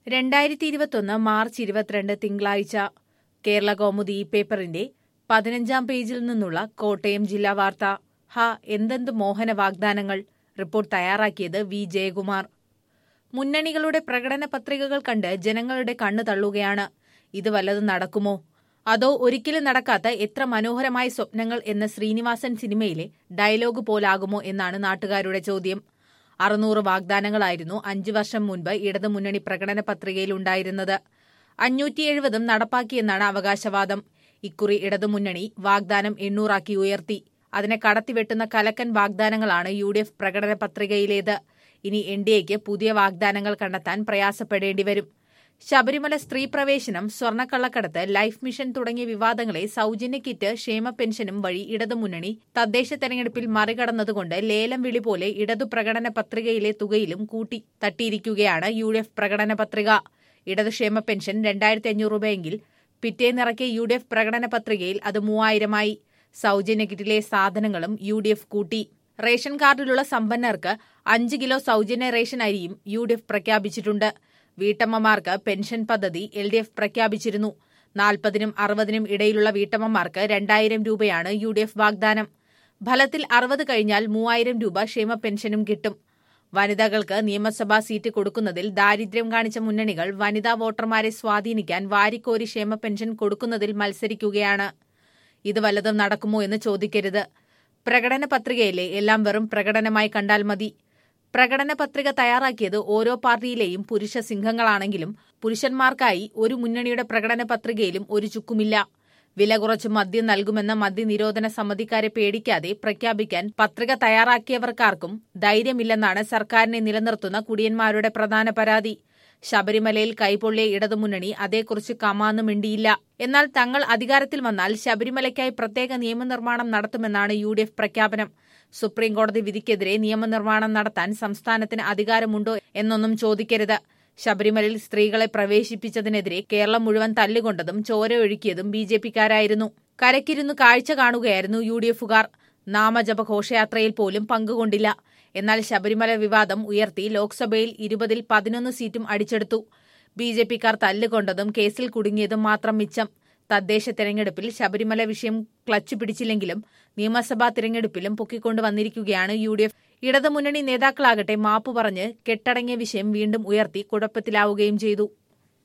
രണ്ടായിരത്തി ഇരുപത്തൊന്ന് മാർച്ച് ഇരുപത്തിരണ്ട് തിങ്കളാഴ്ച കേരള കൗമുദി ഈ പേപ്പറിന്റെ പതിനഞ്ചാം പേജിൽ നിന്നുള്ള കോട്ടയം ജില്ലാ വാർത്ത ഹ എന്തെന്ത് മോഹന വാഗ്ദാനങ്ങൾ റിപ്പോർട്ട് തയ്യാറാക്കിയത് വി ജയകുമാർ മുന്നണികളുടെ പ്രകടന പത്രികകൾ കണ്ട് ജനങ്ങളുടെ കണ്ണു തള്ളുകയാണ് ഇത് വല്ലതും നടക്കുമോ അതോ ഒരിക്കലും നടക്കാത്ത എത്ര മനോഹരമായ സ്വപ്നങ്ങൾ എന്ന ശ്രീനിവാസൻ സിനിമയിലെ ഡയലോഗ് പോലാകുമോ എന്നാണ് നാട്ടുകാരുടെ ചോദ്യം അറുന്നൂറ് വാഗ്ദാനങ്ങളായിരുന്നു അഞ്ചു വർഷം മുൻപ് ഇടതുമുന്നണി പ്രകടന പത്രികയിലുണ്ടായിരുന്നത് അഞ്ഞൂറ്റി എഴുപതും നടപ്പാക്കിയെന്നാണ് അവകാശവാദം ഇക്കുറി ഇടതുമുന്നണി വാഗ്ദാനം എണ്ണൂറാക്കി ഉയർത്തി അതിനെ കടത്തിവെട്ടുന്ന കലക്കൻ വാഗ്ദാനങ്ങളാണ് യു ഡി എഫ് പ്രകടന പത്രികയിലേത് ഇനി എൻ ഡി എക്ക് പുതിയ വാഗ്ദാനങ്ങൾ കണ്ടെത്താൻ പ്രയാസപ്പെടേണ്ടി വരും ശബരിമല സ്ത്രീ പ്രവേശനം സ്വർണ്ണക്കള്ളക്കടത്ത് ലൈഫ് മിഷൻ തുടങ്ങിയ വിവാദങ്ങളെ സൌജന്യ കിറ്റ് ക്ഷേമ പെൻഷനും വഴി ഇടതുമുന്നണി തദ്ദേശ തെരഞ്ഞെടുപ്പിൽ മറികടന്നതുകൊണ്ട് ലേലം വിളി പോലെ ഇടതു പ്രകടന പത്രികയിലെ തുകയിലും കൂട്ടി തട്ടിയിരിക്കുകയാണ് യു ഡി എഫ് പ്രകടന പത്രിക ഇടതു ക്ഷേമ പെൻഷൻ രണ്ടായിരത്തി അഞ്ഞൂറ് രൂപയെങ്കിൽ പിറ്റേന്നിറക്കിയ യു ഡി എഫ് പ്രകടന പത്രികയിൽ അത് മൂവായിരമായി സൌജന്യ കിറ്റിലെ സാധനങ്ങളും യു ഡി എഫ് കൂട്ടി റേഷൻ കാർഡിലുള്ള സമ്പന്നർക്ക് അഞ്ച് കിലോ സൌജന്യ റേഷൻ അരിയും യു ഡി എഫ് പ്രഖ്യാപിച്ചിട്ടുണ്ട് വീട്ടമ്മമാർക്ക് പെൻഷൻ പദ്ധതി എൽ ഡി എഫ് പ്രഖ്യാപിച്ചിരുന്നു നാൽപ്പതിനും അറുപതിനും ഇടയിലുള്ള വീട്ടമ്മമാർക്ക് രണ്ടായിരം രൂപയാണ് യു ഡി എഫ് വാഗ്ദാനം ഫലത്തിൽ അറുപത് കഴിഞ്ഞാൽ മൂവായിരം രൂപ ക്ഷേമ പെൻഷനും കിട്ടും വനിതകൾക്ക് നിയമസഭാ സീറ്റ് കൊടുക്കുന്നതിൽ ദാരിദ്ര്യം കാണിച്ച മുന്നണികൾ വനിതാ വോട്ടർമാരെ സ്വാധീനിക്കാൻ വാരിക്കോരി ക്ഷേമ പെൻഷൻ കൊടുക്കുന്നതിൽ മത്സരിക്കുകയാണ് ഇത് വല്ലതും നടക്കുമോ എന്ന് ചോദിക്കരുത് പ്രകടന പത്രികയിലെ എല്ലാം വെറും പ്രകടനമായി കണ്ടാൽ മതി പ്രകടന പത്രിക തയ്യാറാക്കിയത് ഓരോ പാർട്ടിയിലെയും പുരുഷ സിംഹങ്ങളാണെങ്കിലും പുരുഷന്മാർക്കായി ഒരു മുന്നണിയുടെ പ്രകടന പത്രികയിലും ഒരു ചുക്കുമില്ല വില കുറച്ച് മദ്യം നൽകുമെന്ന മദ്യനിരോധന സമിതിക്കാരെ പേടിക്കാതെ പ്രഖ്യാപിക്കാൻ പത്രിക തയ്യാറാക്കിയവർക്കാർക്കും ധൈര്യമില്ലെന്നാണ് സർക്കാരിനെ നിലനിർത്തുന്ന കുടിയന്മാരുടെ പ്രധാന പരാതി ശബരിമലയിൽ കൈപൊള്ളിയ ഇടതുമുന്നണി അതേക്കുറിച്ച് കമാന്ന് മിണ്ടിയില്ല എന്നാൽ തങ്ങൾ അധികാരത്തിൽ വന്നാൽ ശബരിമലയ്ക്കായി പ്രത്യേക നിയമനിർമ്മാണം നടത്തുമെന്നാണ് യു ഡി എഫ് പ്രഖ്യാപനം സുപ്രീംകോടതി വിധിക്കെതിരെ നിയമനിർമ്മാണം നടത്താൻ സംസ്ഥാനത്തിന് അധികാരമുണ്ടോ എന്നൊന്നും ചോദിക്കരുത് ശബരിമലയിൽ സ്ത്രീകളെ പ്രവേശിപ്പിച്ചതിനെതിരെ കേരളം മുഴുവൻ തല്ലുകൊണ്ടതും ചോര ഒഴുക്കിയതും ബി ജെ പിക്കാരായിരുന്നു കരക്കിരുന്ന് കാഴ്ച കാണുകയായിരുന്നു യു ഡി എഫുകാർ നാമജപ ഘോഷയാത്രയിൽ പോലും പങ്കുകൊണ്ടില്ല എന്നാൽ ശബരിമല വിവാദം ഉയർത്തി ലോക്സഭയിൽ ഇരുപതിൽ പതിനൊന്ന് സീറ്റും അടിച്ചെടുത്തു ബി ജെ പിക്കാർ തല്ലുകൊണ്ടതും കേസിൽ കുടുങ്ങിയതും മാത്രം മിച്ചം തദ്ദേശ തെരഞ്ഞെടുപ്പിൽ ശബരിമല വിഷയം ക്ലച്ച് പിടിച്ചില്ലെങ്കിലും നിയമസഭാ തിരഞ്ഞെടുപ്പിലും പൊക്കിക്കൊണ്ടു വന്നിരിക്കുകയാണ് യു ഡി എഫ് ഇടതുമുന്നണി നേതാക്കളാകട്ടെ മാപ്പു പറഞ്ഞ് കെട്ടടങ്ങിയ വിഷയം വീണ്ടും ഉയർത്തി കുഴപ്പത്തിലാവുകയും ചെയ്തു